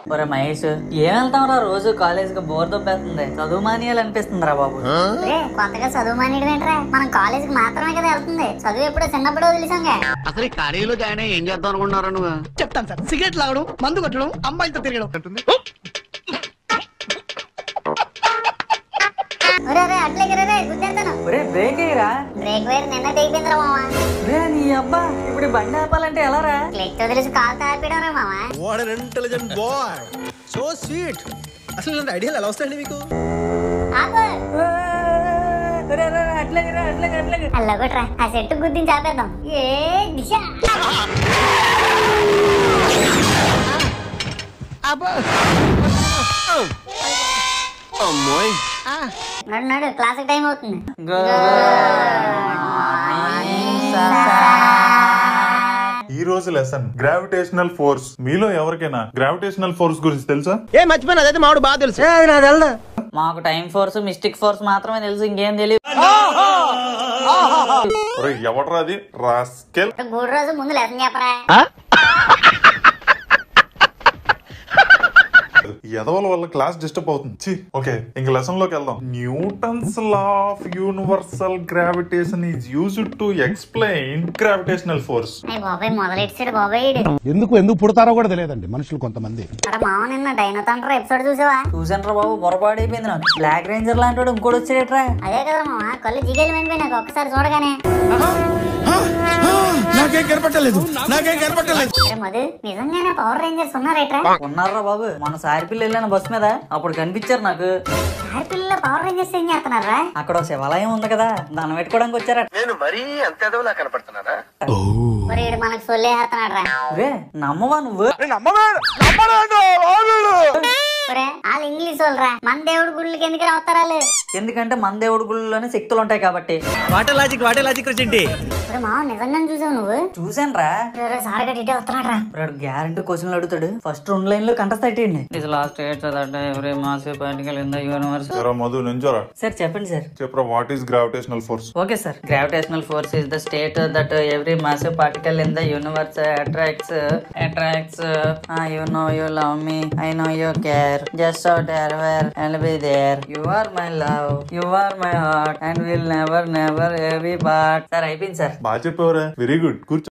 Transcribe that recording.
ఒరే మహేష్ ఏం వెళ్తాం రా రోజు కాలేజ్ కి బోర్ దొబ్బేస్తుంది చదువు మానేయాలి అనిపిస్తుంది రా బాబు రే కొత్తగా చదువు మానేయడం ఏంట్రా మనం కాలేజీకి మాత్రమే కదా వెళ్తుంది చదువు ఎప్పుడో చిన్నప్పుడు వదిలేసాంగా అసలు ఈ కాలేజీలో జాయిన్ అయ్యి ఏం చేద్దాం అనుకుంటున్నారా నువ్వు చెప్తాను సార్ సిగరెట్ లాగడం మందు కొట్టడం అమ్మాయిలతో తిరగడం ఒరే రే అట్లే రే గుద్దేస్తాను ఒరే బ్రేక్ అయ్యరా బ్రేక్ వైర్ నిన్న తెగిపోయిందిరా మామ రే నీ అబ్బా ఇప్పుడు ఈ బండి ఆపాలంటే ఎలా రా క్లిక్ వదిలేసి కాలు తాపడం రా మామ what an intelligent boy so sweet అసలు ఇలాంటి ఐడియాలు ఎలా వస్తాయండి మీకు ఆపు రే, రే, రే, అట్లాగే రా, అట్లాగే అట్లాగే అల్ల కొట్రా ఆ సెట్ గుద్దించి ఆపేద్దాం ఏ దిశ అమ్మోయ్ నడు నడు క్లాస్ టైం అవుతుంది ఈ రోజు లెసన్ గ్రావిటేషనల్ ఫోర్స్ మీలో ఎవరికైనా గ్రావిటేషనల్ ఫోర్స్ గురించి తెలుసా ఏ మర్చిపోయినా అదైతే మామిడి బాగా తెలుసు మాకు టైం ఫోర్స్ మిస్టిక్ ఫోర్స్ మాత్రమే తెలుసు ఇంకేం తెలియదు ఒరేయ్, ఎవడ్రా అది రాస్కెల్ ఇప్పుడు మూడు రోజు ముందు లెసన్ చెప్పరా ఎదవల వల్ల క్లాస్ డిస్టర్బ్ అవుతుంది ఛీ, ఓకే ఇంక లెసన్ లోకి వెళ్దాం Newton's law of universal gravitation is used to explain gravitational force అయ్యి బాబాయ్ మొదలెట్టాడు బాబాయ్ ఈడు. ఎందుకు ఎందుకు పుడతారో కూడా తెలియదండి మనుషులు కొంతమంది అక్కడ మామ నిన్న డైనో తండ్రి ఎపిసోడ్ చూసావా చూసాను రా బాబు పొరపాటు అయిపోయింది నాకు బ్లాక్ రేంజర్ లాంటి వాడు ఇంకోటి వచ్చాడట్రా అదే కదా మామ కళ్ళు జిగేలు మెండిపోయి నాకు ఒక్కసారి చూడగానే నాకేం కనపట్టలేదు నాకేం కనపట్టలేదు అరే మధు నిజంగానే పవర్ రేంజర్స్ ఉన్నారేట్రా ఉన్నారా బాబు మన సారిపిల్లి వెళ్ళాను బస్ మీద అప్పుడు కనిపించారు నాకు ఆరు పిల్లలు పవర్ రేంజర్స్ ఏం చేస్తున్నారా అక్కడ ఒక శివాలయం ఉంది కదా దాన్ని పెట్టుకోవడానికి వచ్చారట నేను మరీ అంత ఎదవలా కనపడుతున్నారా మరి ఈడు మనకు సొల్లేస్తున్నాడు రా రే నమ్మవా నువ్వు ఒరే వాళ్ళు ఇంగ్లీష్ వాళ్ళరా మన దేవుడి గుళ్ళకి ఎందుకు వస్తారు వాళ్ళు ఎందుకంటే మన దేవుడి గుళ్ళలోనే శక్తులు ఉంటాయి కాబట్టి వాటర్ లాజిక్ వాటర్ లాజిక్ వచ్చింటి ఒరే మామ నిజంగా చూసావు నువ్వు చూసాను రా సార్ గట్టి ఇటే వస్తున్నాడు రా ఇప్పుడు గ్యారంటీ క్వశ్చన్లు అడుగుతాడు ఫస్ట్ రెండు లైన్ లో కంటెస్ట్ అయ్యండి ఇది లాస్ట్ ఎయిట్ చదవండి ఎవరి mass particle in the universe జరా మధు నుంచోరా సార్ చెప్పండి సార్ చెప్పరా what is gravitational force okay sir gravitational force is the state that every massive particle in the universe attracts attracts you know you love me I know you care just out ఎర్వర్ and be there you are my love you are my heart and will never never ఎవీ part sir అయిపోయింది sir బాగా చెప్పేవరా very good కూర్చో